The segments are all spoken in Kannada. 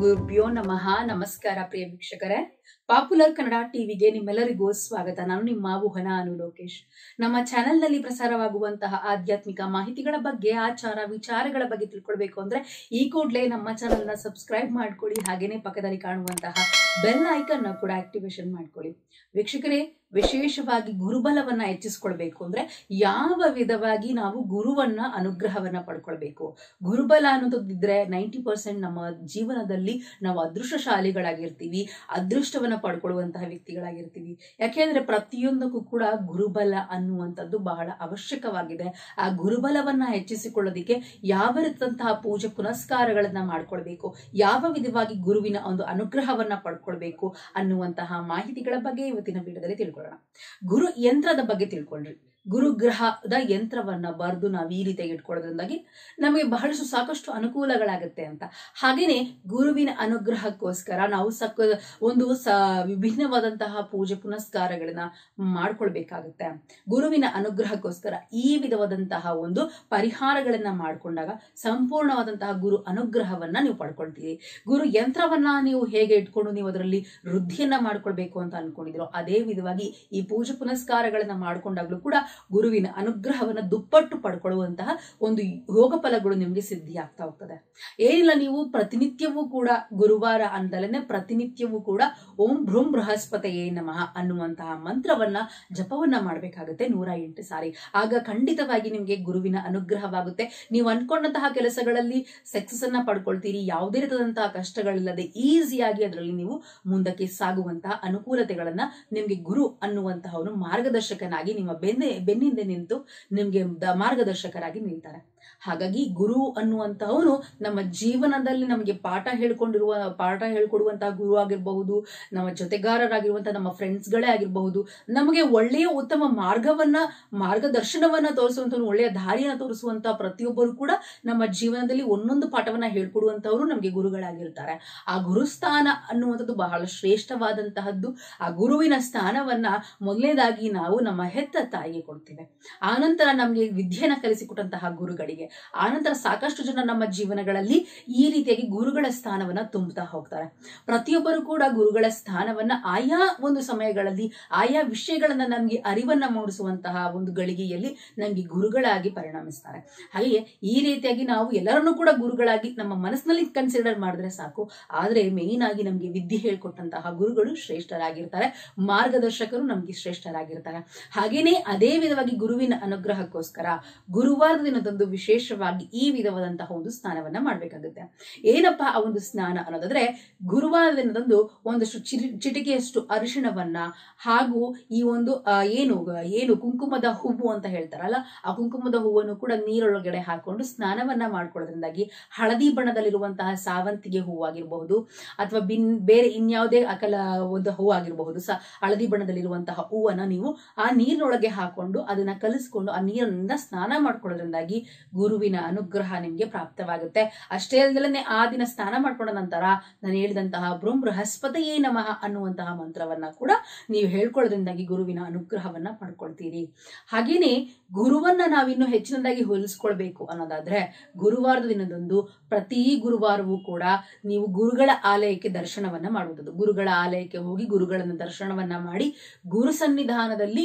ಗುರುಭ್ಯೋ ನಮಃ ನಮಸ್ಕಾರ ಪ್ರಿಯ ವೀಕ್ಷಕರೇ ಪಾಪ್ಯುಲರ್ ಕನ್ನಡ ಟಿವಿಗೆ ನಿಮ್ಮೆಲ್ಲರಿಗೂ ಸ್ವಾಗತ ನಾನು ನಿಮ್ಮ ವುಹನ ಅನು ಲೋಕೇಶ್ ನಮ್ಮ ಚಾನೆಲ್ ನಲ್ಲಿ ಪ್ರಸಾರವಾಗುವಂತಹ ಆಧ್ಯಾತ್ಮಿಕ ಮಾಹಿತಿಗಳ ಬಗ್ಗೆ ಆಚಾರ ವಿಚಾರಗಳ ಬಗ್ಗೆ ತಿಳ್ಕೊಳ್ಬೇಕು ಅಂದ್ರೆ ಈ ಕೂಡಲೇ ನಮ್ಮ ಚಾನೆಲ್ ನ ಸಬ್ಸ್ಕ್ರೈಬ್ ಮಾಡ್ಕೊಳ್ಳಿ ಹಾಗೇನೆ ಪಕ್ಕದಲ್ಲಿ ಕಾಣುವಂತಹ ಬೆಲ್ ಐಕನ್ ನ ಕೂಡ ಆಕ್ಟಿವೇಶನ್ ಮಾಡ್ಕೊಳ್ಳಿ ವೀಕ್ಷಕರೇ ವಿಶೇಷವಾಗಿ ಗುರುಬಲವನ್ನ ಹೆಚ್ಚಿಸ್ಕೊಳ್ಬೇಕು ಅಂದ್ರೆ ಯಾವ ವಿಧವಾಗಿ ನಾವು ಗುರುವನ್ನ ಅನುಗ್ರಹವನ್ನ ಪಡ್ಕೊಳ್ಬೇಕು ಗುರುಬಲ ಅನ್ನೋದಿದ್ರೆ ನೈಂಟಿ ಪರ್ಸೆಂಟ್ ನಮ್ಮ ಜೀವನದಲ್ಲಿ ನಾವು ಅದೃಷ್ಟಶಾಲಿಗಳಾಗಿರ್ತೀವಿ ಅದೃಷ್ಟವನ್ನ ಪಡ್ಕೊಳ್ಳುವಂತಹ ವ್ಯಕ್ತಿಗಳಾಗಿರ್ತೀವಿ ಯಾಕೆಂದ್ರೆ ಪ್ರತಿಯೊಂದಕ್ಕೂ ಕೂಡ ಗುರುಬಲ ಅನ್ನುವಂಥದ್ದು ಬಹಳ ಅವಶ್ಯಕವಾಗಿದೆ ಆ ಗುರುಬಲವನ್ನ ಹೆಚ್ಚಿಸಿಕೊಳ್ಳೋದಿಕ್ಕೆ ಯಾವ ರೀತಿಯಂತಹ ಪೂಜೆ ಪುನಸ್ಕಾರಗಳನ್ನ ಮಾಡ್ಕೊಳ್ಬೇಕು ಯಾವ ವಿಧವಾಗಿ ಗುರುವಿನ ಒಂದು ಅನುಗ್ರಹವನ್ನ ಪಡ್ಕೊಳ್ಬೇಕು ಅನ್ನುವಂತಹ ಮಾಹಿತಿಗಳ ಬಗ್ಗೆ ಇವತ್ತಿನ ವಿಡಿಯೋದಲ್ಲಿ ತಿಳ್ಕೊಳ್ಳೋಣ ಗುರು ಯಂತ್ರದ ಬಗ್ಗೆ ತಿಳ್ಕೊಂಡ್ರಿ ಗುರುಗ್ರಹದ ಯಂತ್ರವನ್ನ ಬರೆದು ನಾವು ಈ ರೀತಿಯಾಗಿ ಇಟ್ಕೊಳ್ಳೋದ್ರಿಂದಾಗಿ ನಮಗೆ ಬಹಳಷ್ಟು ಸಾಕಷ್ಟು ಅನುಕೂಲಗಳಾಗುತ್ತೆ ಅಂತ ಹಾಗೇನೆ ಗುರುವಿನ ಅನುಗ್ರಹಕ್ಕೋಸ್ಕರ ನಾವು ಸಕ್ ಒಂದು ಸ ವಿಭಿನ್ನವಾದಂತಹ ಪೂಜೆ ಪುನಸ್ಕಾರಗಳನ್ನ ಮಾಡ್ಕೊಳ್ಬೇಕಾಗುತ್ತೆ ಗುರುವಿನ ಅನುಗ್ರಹಕ್ಕೋಸ್ಕರ ಈ ವಿಧವಾದಂತಹ ಒಂದು ಪರಿಹಾರಗಳನ್ನ ಮಾಡ್ಕೊಂಡಾಗ ಸಂಪೂರ್ಣವಾದಂತಹ ಗುರು ಅನುಗ್ರಹವನ್ನ ನೀವು ಪಡ್ಕೊಳ್ತೀರಿ ಗುರು ಯಂತ್ರವನ್ನ ನೀವು ಹೇಗೆ ಇಟ್ಕೊಂಡು ನೀವು ಅದರಲ್ಲಿ ವೃದ್ಧಿಯನ್ನ ಮಾಡ್ಕೊಳ್ಬೇಕು ಅಂತ ಅನ್ಕೊಂಡಿದ್ರು ಅದೇ ವಿಧವಾಗಿ ಈ ಪೂಜೆ ಪುನಸ್ಕಾರಗಳನ್ನ ಮಾಡ್ಕೊಂಡಾಗ್ಲೂ ಕೂಡ ಗುರುವಿನ ಅನುಗ್ರಹವನ್ನ ದುಪ್ಪಟ್ಟು ಪಡ್ಕೊಳ್ಳುವಂತಹ ಒಂದು ಯೋಗ ಫಲಗಳು ನಿಮಗೆ ಸಿದ್ಧಿ ಆಗ್ತಾ ಹೋಗ್ತದೆ ಏನಿಲ್ಲ ನೀವು ಪ್ರತಿನಿತ್ಯವೂ ಕೂಡ ಗುರುವಾರ ಅಂತಲೇ ಪ್ರತಿನಿತ್ಯವೂ ಕೂಡ ಓಂ ಭ್ರೂಂ ಬೃಹಸ್ಪತಿಯೇ ನಮಃ ಅನ್ನುವಂತಹ ಮಂತ್ರವನ್ನ ಜಪವನ್ನ ಮಾಡ್ಬೇಕಾಗುತ್ತೆ ನೂರ ಎಂಟು ಸಾರಿ ಆಗ ಖಂಡಿತವಾಗಿ ನಿಮಗೆ ಗುರುವಿನ ಅನುಗ್ರಹವಾಗುತ್ತೆ ನೀವು ಅನ್ಕೊಂಡಂತಹ ಕೆಲಸಗಳಲ್ಲಿ ಸಕ್ಸಸ್ ಅನ್ನ ಪಡ್ಕೊಳ್ತೀರಿ ಯಾವುದೇ ರೀತಿಯಾದಂತಹ ಕಷ್ಟಗಳಿಲ್ಲದೆ ಈಸಿಯಾಗಿ ಅದರಲ್ಲಿ ನೀವು ಮುಂದಕ್ಕೆ ಸಾಗುವಂತಹ ಅನುಕೂಲತೆಗಳನ್ನ ನಿಮ್ಗೆ ಗುರು ಅನ್ನುವಂತಹವನು ಮಾರ್ಗದರ್ಶಕನಾಗಿ ನಿಮ್ಮ ಬೆನ್ನೆ ಬೆನ್ನಿಂದ ನಿಂತು ನಿಮ್ಗೆ ದ- ಮಾರ್ಗದರ್ಶಕರಾಗಿ ನಿಲ್ತಾರೆ ಹಾಗಾಗಿ ಗುರು ಅನ್ನುವಂತಹವನು ನಮ್ಮ ಜೀವನದಲ್ಲಿ ನಮಗೆ ಪಾಠ ಹೇಳ್ಕೊಂಡಿರುವ ಪಾಠ ಹೇಳ್ಕೊಡುವಂತಹ ಗುರು ಆಗಿರಬಹುದು ನಮ್ಮ ಜೊತೆಗಾರರಾಗಿರುವಂತಹ ನಮ್ಮ ಫ್ರೆಂಡ್ಸ್ಗಳೇ ಆಗಿರಬಹುದು ನಮಗೆ ಒಳ್ಳೆಯ ಉತ್ತಮ ಮಾರ್ಗವನ್ನ ಮಾರ್ಗದರ್ಶನವನ್ನ ತೋರಿಸುವಂತ ಒಳ್ಳೆಯ ದಾರಿಯನ್ನ ತೋರಿಸುವಂತಹ ಪ್ರತಿಯೊಬ್ಬರು ಕೂಡ ನಮ್ಮ ಜೀವನದಲ್ಲಿ ಒಂದೊಂದು ಪಾಠವನ್ನ ಹೇಳ್ಕೊಡುವಂತವರು ನಮಗೆ ಗುರುಗಳಾಗಿರ್ತಾರೆ ಆ ಗುರುಸ್ಥಾನ ಅನ್ನುವಂಥದ್ದು ಬಹಳ ಶ್ರೇಷ್ಠವಾದಂತಹದ್ದು ಆ ಗುರುವಿನ ಸ್ಥಾನವನ್ನ ಮೊದಲನೇದಾಗಿ ನಾವು ನಮ್ಮ ಹೆತ್ತ ತಾಯಿಗೆ ಕೊಡ್ತೇವೆ ಆನಂತರ ನಮಗೆ ವಿದ್ಯೆನ ಕಲಿಸಿಕೊಟ್ಟಂತಹ ಗುರುಗಳಿಗೆ ಆನಂತರ ಸಾಕಷ್ಟು ಜನ ನಮ್ಮ ಜೀವನಗಳಲ್ಲಿ ಈ ರೀತಿಯಾಗಿ ಗುರುಗಳ ಸ್ಥಾನವನ್ನ ತುಂಬುತ್ತಾ ಹೋಗ್ತಾರೆ ಪ್ರತಿಯೊಬ್ಬರು ಕೂಡ ಗುರುಗಳ ಸ್ಥಾನವನ್ನ ಆಯಾ ಒಂದು ಸಮಯಗಳಲ್ಲಿ ಆಯಾ ವಿಷಯಗಳನ್ನ ನಮ್ಗೆ ಅರಿವನ್ನ ಮೂಡಿಸುವಂತಹ ಒಂದು ಗಳಿಗೆಯಲ್ಲಿ ನಮ್ಗೆ ಗುರುಗಳಾಗಿ ಪರಿಣಮಿಸ್ತಾರೆ ಹಾಗೆ ಈ ರೀತಿಯಾಗಿ ನಾವು ಎಲ್ಲರನ್ನೂ ಕೂಡ ಗುರುಗಳಾಗಿ ನಮ್ಮ ಮನಸ್ಸಿನಲ್ಲಿ ಕನ್ಸಿಡರ್ ಮಾಡಿದ್ರೆ ಸಾಕು ಆದ್ರೆ ಮೇನ್ ಆಗಿ ನಮ್ಗೆ ವಿದ್ಯೆ ಹೇಳ್ಕೊಟ್ಟಂತಹ ಗುರುಗಳು ಶ್ರೇಷ್ಠರಾಗಿರ್ತಾರೆ ಮಾರ್ಗದರ್ಶಕರು ನಮ್ಗೆ ಶ್ರೇಷ್ಠರಾಗಿರ್ತಾರೆ ಹಾಗೇನೆ ಅದೇ ವಿಧವಾಗಿ ಗುರುವಿನ ಅನುಗ್ರಹಕ್ಕೋಸ್ಕರ ಗುರುವಾರದ ದಿನದಂದು ವಿಶೇಷವಾಗಿ ಈ ವಿಧವಾದಂತಹ ಒಂದು ಸ್ನಾನವನ್ನ ಮಾಡ್ಬೇಕಾಗುತ್ತೆ ಏನಪ್ಪ ಆ ಒಂದು ಸ್ನಾನ ಅನ್ನೋದಾದ್ರೆ ಗುರುವಾರ ದಿನದಂದು ಒಂದಷ್ಟು ಚಿರಿ ಚಿಟಿಕೆಯಷ್ಟು ಅರಿಶಿಣವನ್ನ ಹಾಗೂ ಈ ಒಂದು ಆ, ಏನು ಏನು ಕುಂಕುಮದ ಹೂವು ಅಂತ ಹೇಳ್ತಾರಲ್ಲ ಆ ಕುಂಕುಮದ ಹೂವನ್ನು ಕೂಡ ನೀರೊಳಗಡೆ ಹಾಕೊಂಡು ಸ್ನಾನವನ್ನ ಮಾಡ್ಕೊಳ್ಳೋದ್ರಿಂದಾಗಿ ಹಳದಿ ಬಣ್ಣದಲ್ಲಿರುವಂತಹ ಸಾವಂತಿಗೆ ಹೂವಾಗಿರಬಹುದು ಅಥವಾ ಬಿನ್ ಬೇರೆ ಇನ್ಯಾವುದೇ ಅಕಲ ಒಂದು ಹೂ ಆಗಿರಬಹುದು ಸ ಹಳದಿ ಬಣ್ಣದಲ್ಲಿರುವಂತಹ ಹೂವನ್ನ ನೀವು ಆ ನೀರಿನೊಳಗೆ ಹಾಕೊಂಡು ಅದನ್ನ ಕಲಿಸ್ಕೊಂಡು ಆ ನೀರಿನಿಂದ ಸ್ನಾನ ಮಾಡ್ಕೊಳ್ಳೋದ್ರಿಂದಾಗಿ ಗುರುವಿನ ಅನುಗ್ರಹ ನಿಮ್ಗೆ ಪ್ರಾಪ್ತವಾಗುತ್ತೆ ಅಷ್ಟೇ ಅಲ್ಲದೆ ಆ ದಿನ ಸ್ನಾನ ಮಾಡ್ಕೊಂಡ ನಂತರ ನಾನು ಹೇಳಿದಂತಹ ಬೃಂ ಬೃಹಸ್ಪತಿಯೇ ನಮಃ ಅನ್ನುವಂತಹ ಮಂತ್ರವನ್ನ ಕೂಡ ನೀವು ಹೇಳ್ಕೊಳ್ಳೋದ್ರಿಂದಾಗಿ ಗುರುವಿನ ಅನುಗ್ರಹವನ್ನ ಪಡ್ಕೊಳ್ತೀರಿ ಹಾಗೇನೆ ಗುರುವನ್ನ ನಾವಿನ್ನು ಹೆಚ್ಚಿನದಾಗಿ ಹೋಲಿಸ್ಕೊಳ್ಬೇಕು ಅನ್ನೋದಾದ್ರೆ ಗುರುವಾರದ ದಿನದಂದು ಪ್ರತಿ ಗುರುವಾರವೂ ಕೂಡ ನೀವು ಗುರುಗಳ ಆಲಯಕ್ಕೆ ದರ್ಶನವನ್ನ ಮಾಡುವುದು ಗುರುಗಳ ಆಲಯಕ್ಕೆ ಹೋಗಿ ಗುರುಗಳನ್ನ ದರ್ಶನವನ್ನ ಮಾಡಿ ಗುರು ಸನ್ನಿಧಾನದಲ್ಲಿ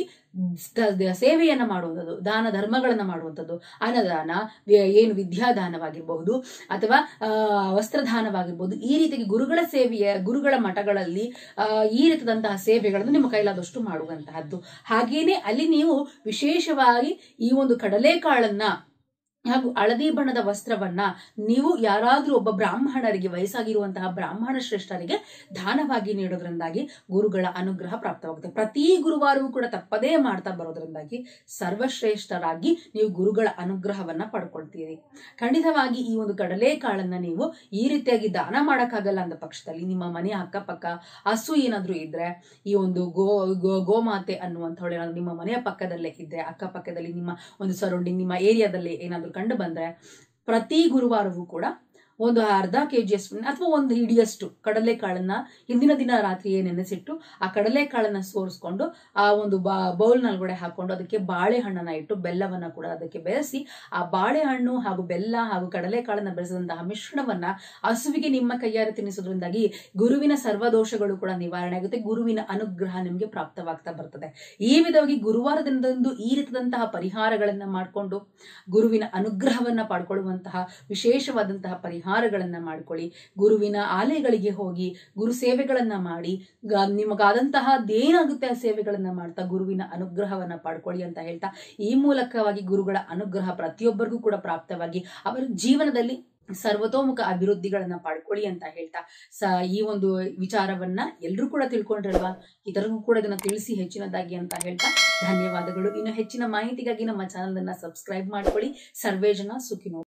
ದ- ದ- ಸೇವೆಯನ್ನ ಮಾಡುವಂಥದ್ದು ದಾನ ಧರ್ಮಗಳನ್ನ ಮಾಡುವಂಥದ್ದು ಅನ್ನದಾನ ವಿ- ಏನು ವಿದ್ಯಾದಾನವಾಗಿರಬಹುದು ಅಥವಾ ಆ, ವಸ್ತ್ರದಾನವಾಗಿರ್ಬೋದು ಈ ರೀತಿಯಾಗಿ ಗುರುಗಳ ಸೇವೆಯ ಗುರುಗಳ ಮಠಗಳಲ್ಲಿ ಆ, ಈ ರೀತಿಯಾದಂತಹ ಸೇವೆಗಳನ್ನು ನಿಮ್ಮ ಕೈಲಾದಷ್ಟು ಮಾಡುವಂತಹದ್ದು ಹಾಗೇನೆ ಅಲ್ಲಿ ನೀವು ವಿಶೇಷವಾಗಿ ಈ ಒಂದು ಕಡಲೆಕಾಳನ್ನ ಹಾಗೂ ಹಳದಿ ಬಣ್ಣದ ವಸ್ತ್ರವನ್ನ ನೀವು ಯಾರಾದ್ರೂ ಒಬ್ಬ ಬ್ರಾಹ್ಮಣರಿಗೆ ವಯಸ್ಸಾಗಿರುವಂತಹ ಬ್ರಾಹ್ಮಣ ಶ್ರೇಷ್ಠರಿಗೆ ದಾನವಾಗಿ ನೀಡೋದ್ರಿಂದಾಗಿ ಗುರುಗಳ ಅನುಗ್ರಹ ಪ್ರಾಪ್ತವಾಗುತ್ತೆ ಪ್ರತಿ ಗುರುವಾರವೂ ಕೂಡ ತಪ್ಪದೇ ಮಾಡ್ತಾ ಬರೋದ್ರಿಂದಾಗಿ ಸರ್ವಶ್ರೇಷ್ಠರಾಗಿ ನೀವು ಗುರುಗಳ ಅನುಗ್ರಹವನ್ನ ಪಡ್ಕೊಳ್ತೀರಿ ಖಂಡಿತವಾಗಿ ಈ ಒಂದು ಕಡಲೆಕಾಳನ್ನ ನೀವು ಈ ರೀತಿಯಾಗಿ ದಾನ ಮಾಡಕ್ಕಾಗಲ್ಲ ಅಂದ ಪಕ್ಷದಲ್ಲಿ ನಿಮ್ಮ ಮನೆಯ ಅಕ್ಕಪಕ್ಕ ಹಸು ಏನಾದ್ರೂ ಇದ್ರೆ ಈ ಒಂದು ಗೋ ಗೋ- ಗೋಮಾತೆ ಅನ್ನುವಂಥವಳು ಏನಾದ್ರು ನಿಮ್ಮ ಮನೆಯ ಪಕ್ಕದಲ್ಲೇ ಇದ್ರೆ ಅಕ್ಕಪಕ್ಕದಲ್ಲಿ ನಿಮ್ಮ ಒಂದು ಸರೌಂಡಿಂಗ್ ನಿಮ್ಮ ಏರಿಯಾದಲ್ಲಿ ಏನಾದ್ರೂ ಕಂಡು ಬಂದ್ರೆ ಪ್ರತಿ ಗುರುವಾರವೂ ಕೂಡ ಒಂದು ಅರ್ಧ ಕೆಜಿ ಅಷ್ಟು ಅಥವಾ ಒಂದು ಹಿಡಿಯಷ್ಟು ಕಡಲೆಕಾಳನ್ನ ಹಿಂದಿನ ದಿನ ರಾತ್ರಿಯೇ ನೆನೆಸಿಟ್ಟು ಆ ಕಡಲೆಕಾಳನ್ನ ಸೋರಿಸ್ಕೊಂಡು ಆ ಒಂದು ಬಾ ಬೌಲ್ ನಲ್ಗಡೆ ಹಾಕೊಂಡು ಅದಕ್ಕೆ ಬಾಳೆಹಣ್ಣನ್ನ ಇಟ್ಟು ಬೆಲ್ಲವನ್ನ ಕೂಡ ಅದಕ್ಕೆ ಬೆರೆಸಿ ಆ ಬಾಳೆಹಣ್ಣು ಹಾಗೂ ಬೆಲ್ಲ ಹಾಗೂ ಕಡಲೆಕಾಳನ್ನ ಬೆರೆಸಿದಂತಹ ಮಿಶ್ರಣವನ್ನ ಹಸುವಿಗೆ ನಿಮ್ಮ ಕೈಯಾರೆ ತಿನ್ನಿಸೋದ್ರಿಂದಾಗಿ ಗುರುವಿನ ಸರ್ವದೋಷಗಳು ಕೂಡ ನಿವಾರಣೆ ಆಗುತ್ತೆ ಗುರುವಿನ ಅನುಗ್ರಹ ನಿಮಗೆ ಪ್ರಾಪ್ತವಾಗ್ತಾ ಬರ್ತದೆ ಈ ವಿಧವಾಗಿ ಗುರುವಾರ ದಿನದಂದು ಈ ರೀತಿಯಾದಂತಹ ಪರಿಹಾರಗಳನ್ನ ಮಾಡಿಕೊಂಡು ಗುರುವಿನ ಅನುಗ್ರಹವನ್ನ ಪಡ್ಕೊಳ್ಳುವಂತಹ ವಿಶೇಷವಾದಂತಹ ಪರಿಹಾರಗಳನ್ನ ಮಾಡ್ಕೊಳ್ಳಿ ಗುರುವಿನ ಆಲಯಗಳಿಗೆ ಹೋಗಿ ಗುರು ಸೇವೆಗಳನ್ನ ಮಾಡಿ ಗ- ನಿಮಗಾದಂತಹ ಏನಾಗುತ್ತೆ ಆ ಸೇವೆಗಳನ್ನ ಮಾಡ್ತಾ ಗುರುವಿನ ಅನುಗ್ರಹವನ್ನ ಪಡ್ಕೊಳ್ಳಿ ಅಂತ ಹೇಳ್ತಾ ಈ ಮೂಲಕವಾಗಿ ಗುರುಗಳ ಅನುಗ್ರಹ ಪ್ರತಿಯೊಬ್ಬರಿಗೂ ಕೂಡ ಪ್ರಾಪ್ತವಾಗಿ ಅವರ ಜೀವನದಲ್ಲಿ ಸರ್ವತೋಮುಖ ಅಭಿವೃದ್ಧಿಗಳನ್ನ ಪಡ್ಕೊಳ್ಳಿ ಅಂತ ಹೇಳ್ತಾ ಸ ಈ ಒಂದು ವಿಚಾರವನ್ನ ಎಲ್ರೂ ಕೂಡ ತಿಳ್ಕೊಂಡ್ರಲ್ವಾ ಇತರರಿಗೂ ಕೂಡ ಇದನ್ನ ತಿಳಿಸಿ ಹೆಚ್ಚಿನದಾಗಿ ಅಂತ ಹೇಳ್ತಾ ಧನ್ಯವಾದಗಳು ಇನ್ನು ಹೆಚ್ಚಿನ ಮಾಹಿತಿಗಾಗಿ ನಮ್ಮ ಚಾನಲ್ ಅನ್ನ ಸಬ್ಸ್ಕ್ರೈಬ್ ಮಾಡ್ಕೊಳ್ಳಿ ಸರ್ವೇ ಜನ ಸುಖಿನೋ